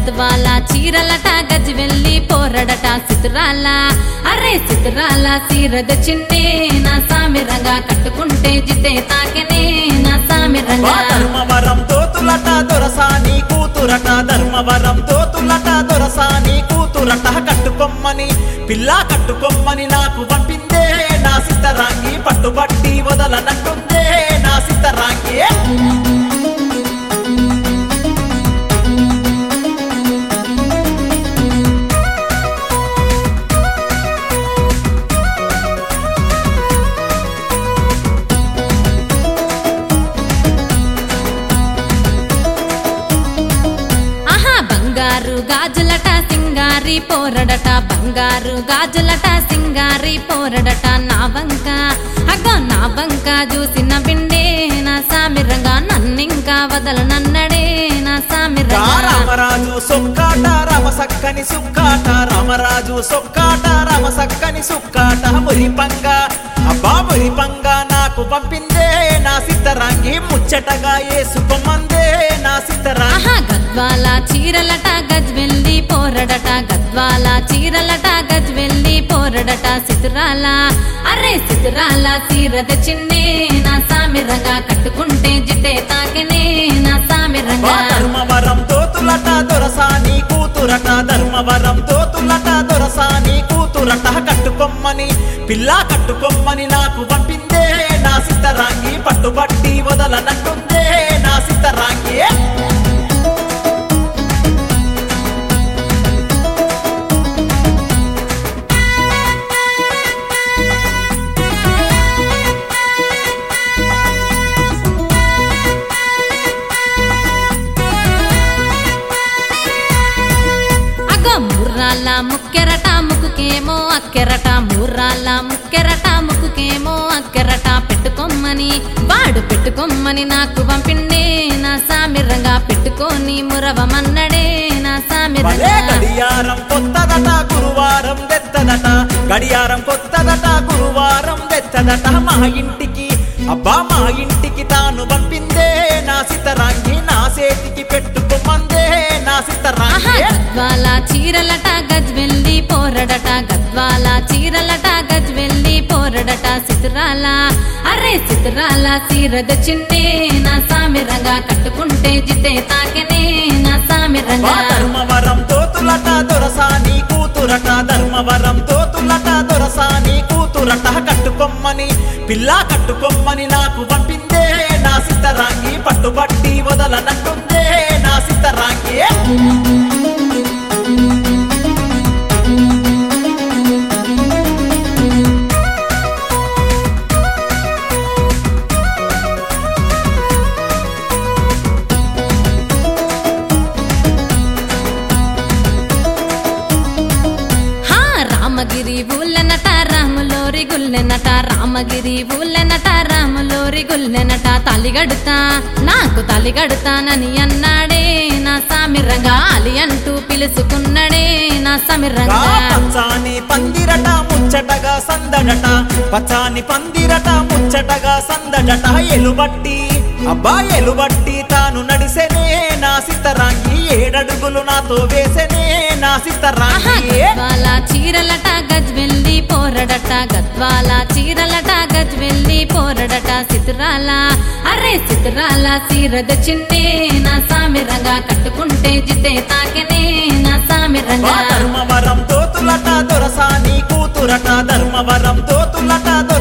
గద్వాల చీరలట గజ్వెల్లి పోరడట సితురాల అరే సితురాల సీరద చింటే నా సామిరంగా కట్టుకుంటే జితే తాకెనే నా వా సామిరంగా ధర్మవరం తోతులట దొరసాని కూతురట ధర్మవరం తోతులట దొరసాని కూతురట కట్టుకొమ్మని పిల్ల కట్టుకొమ్మని నాకు పంపిందే నా సిద్ధరాంగి పట్టుబట్టి వదలనంటుందే నా సిద్ధరాంగి ఆహా బంగారు గాజులట సింగారి పోరడట బంగారు గాజులట సింగారి పోరడట నా వంక అగ్గో నా వంక చూసిన బిండే నా సామిరంగా నన్నింకా వదలనన్నడే నా రా సామిరంగా రామరాజు సొక్కాట రామసక్కని సుక్కాట రామరాజు సొక్కాట రామసక్కని సుక్కాట మురిపంగ అబ్బా మురిపంగ నాకు పంపిందే నా సిద్ధరాంగి ముచ్చటగా ఏసుకోమందే నా సిద్ధరాంగి ఆహా గద్వాల చీరలట గజ్వెల్లి పోరడట గద్వాల చీరలట గజ్వెల్లి పోరడట సితురాల అరే సితురాల సీరద చిన్నే నా సామిరంగా కట్టుకుంటే జితే తాకెనే నా వా సామిరంగా ధర్మవరం తోతులట దొరసాని కూతురట ధర్మవరం తోతులట దొరసాని కూతురట కట్టుకొమ్మని పిల్ల కట్టుకొమ్మని నాకు పంపిందే నా సిద్ధరాంగి పట్టుబట్టి వదలనంటుందే నా సిద్ధరాంగి అగో ముర్రాల ముక్కెరట ముక్కుకేమో అక్కెరట ముర్రాల ముక్కెరట ముక్కుకేమో అక్కెరట పెట్టుకోమ్మని వాడు పెట్టుకోమ్మని నాకు పంపిండే నా సామిరంగా పెట్టుకొని మురవమన్నడే నా భలే సామిరంగా గడియారం కొత్తదట గురువారం తెత్తదట గడియారం కొత్తదట గురువారం తెత్తదట మా ఇంటికి అబ్బా మా ఇంటికి తాను పంపిందే నా సితరాంగి నా చేతికి పెట్టుకోమందే నా ఆహా సితరాంగి గద్వాల చీరలట గజ్వెల్లి పోరడట గద్వాల చీరలట గజ్వెల్లి పోరడట సితురాల అరే సితురాల సీరద చింటే నా సామిరంగా కట్టుకుంటే జితే తాకెనే నా వా సామిరంగా ధర్మవరం తోతులట దొరసాని కూతురట ధర్మవరం తోతులట దొరసాని కూతురట కట్టుకొమ్మని పిల్ల కట్టుకొమ్మని నాకు పంపిందే నా సిద్ధరాంగి పట్టుబట్టి వదలనంటుందే నా సిద్ధరాంగి హా రామగిరి ఊళ్ళెనట రాములోరి గుల్లెనట రామగిరి ఊళ్ళెనట రాములోరి గుల్లెనట తలిగడుతా నాకు తలిగడుతానని అన్నాడే నా సామిరంగా అలి అంటూ పిలుచుకున్నాడే నా రా సమిరంగా పచ్చాని పందిరట ముచ్చటగా సందడట పచ్చాని పందిరట ముచ్చటగా సందడట ఎలుబట్టి అబ్బా ఎలుబట్టి తాను నడిసెనే నా సిద్ధరాంగి ఏడడుగులు నాతో వేసెనే నా ఆహా, సిద్ధరాంగి గద్వాల చీరలట గజ్వెల్లి పోరడట గద్వాల చీరలట గజ్వెల్లి పోరడట సితురాల అరే సితురాల సీరద చింటే నా సామిరంగా కట్టుకుంటే జితే తాకెనే నా వా సామిరంగా ధర్మవరం తోతులట దొరసాని కూతురట ధర్మవరం తోతులట